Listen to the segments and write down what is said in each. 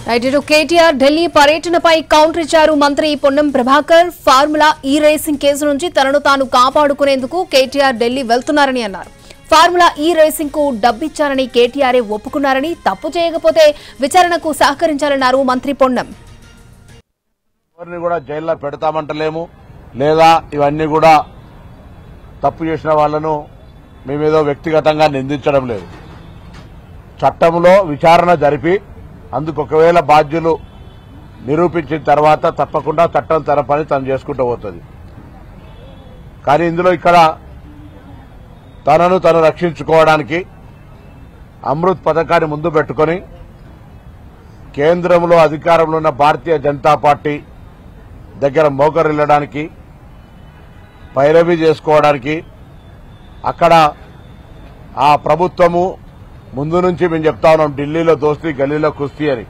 right ఇటు కేటీఆర్ ఢిల్లీ పర్యటనపై counter ఇచ్చారు మంత్రి Ponnam Prabhakar formula E racing case నుంచి తనను తాను కాపాడుకునేందుకు కేటీఆర్ ఢిల్లీ వెళ్తున్నారని అన్నారు ఫార్ములా ఈ రేసింగ్ కు డబ్బిచ్చారని కేటీఆర్ఏ ఒప్పుకున్నారని తప్పు చేయకపోతే విచారణకు సహకరించాలన్నారు మంత్రి పొన్నం ఎవరిని కూడా జైల్లో పెడతామంటలేము లేదా ఇవన్నీ కూడా తప్పు చేసిన వాళ్లను మేమేదో వ్యక్తిగతంగా నిందించడం లేదు చట్టంలో విచారణ జరిపి అందుకు ఒకవేళ బాధ్యులు నిరూపించిన తర్వాత తప్పకుండా చట్టం తన పని తను చేసుకుంటూ పోతుంది కానీ ఇందులో ఇక్కడ తనను తను రక్షించుకోవడానికి అమృత్ పథకాన్ని ముందు పెట్టుకొని కేంద్రంలో అధికారంలో ఉన్న భారతీయ జనతా పార్టీ దగ్గర మోకరిల్లడానికి పైరవి చేసుకోవడానికి అక్కడ ఆ ప్రభుత్వము ముందు నుంచి మేము చెప్తా ఉన్నాం ఢిల్లీలో దోస్తీ గల్లీలో కుస్తీ అని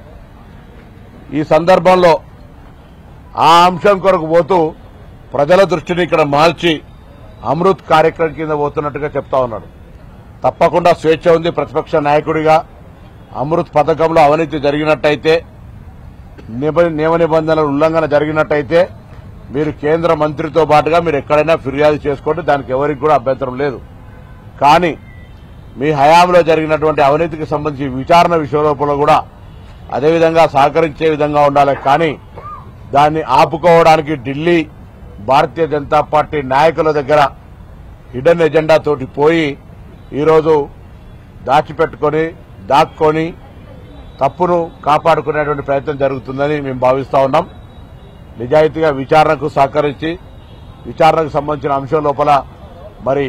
ఈ సందర్భంలో ఆ అంశం కొరకు పోతూ ప్రజల దృష్టిని ఇక్కడ మార్చి అమృత్ కార్యక్రమం కింద పోతున్నట్టుగా చెప్తా ఉన్నాడు తప్పకుండా స్వేచ్ఛ ఉంది ప్రతిపక్ష నాయకుడిగా అమృత్ పథకంలో అవినీతి జరిగినట్టయితే నిబ- నియమ నిబంధనల ఉల్లంఘన జరిగినట్టయితే మీరు కేంద్ర మంత్రితో పాటుగా మీరు ఎక్కడైనా ఫిర్యాదు చేసుకోండి దానికి ఎవరికి కూడా అభ్యంతరం లేదు కానీ మీ హయాంలో జరిగినటువంటి అవినీతికి సంబంధించి విచారణ విషయంలో కూడా అదేవిధంగా సహకరించే విధంగా ఉండాలి కానీ దాన్ని ఆపుకోవడానికి ఢిల్లీ భారతీయ జనతా పార్టీ నాయకుల దగ్గర హిడెన్ ఎజెండా తోటి పోయి ఈరోజు దాచిపెట్టుకొని దాక్కొని తప్పును కాపాడుకునేటువంటి ప్రయత్నం జరుగుతుందని మేము భావిస్తా ఉన్నాం నిజాయితీగా విచారణకు సహకరించి విచారణకు సంబంధించిన అంశం లోపల మరి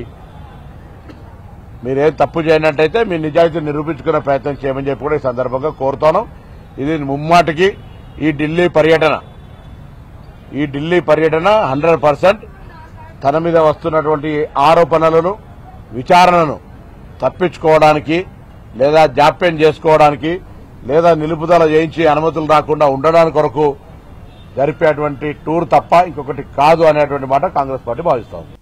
మీరేం తప్పు చేయనట్టయితే మీ నిజాయితీ నిరూపించుకునే ప్రయత్నం చేయమని చెప్పి కూడా ఈ సందర్భంగా కోరుతాను ఇది ముమ్మాటికి ఈ ఢిల్లీ పర్యటన ఈ ఢిల్లీ పర్యటన హండ్రెడ్ పర్సెంట్ తన మీద వస్తున్నటువంటి ఆరోపణలను విచారణను తప్పించుకోవడానికి లేదా జాప్యం చేసుకోవడానికి లేదా నిలుపుదల చేయించి అనుమతులు రాకుండా ఉండడానికి కొరకు జరిపేటువంటి టూర్ తప్ప ఇంకొకటి కాదు అనేటువంటి మాట కాంగ్రెస్ పార్టీ భావిస్తాం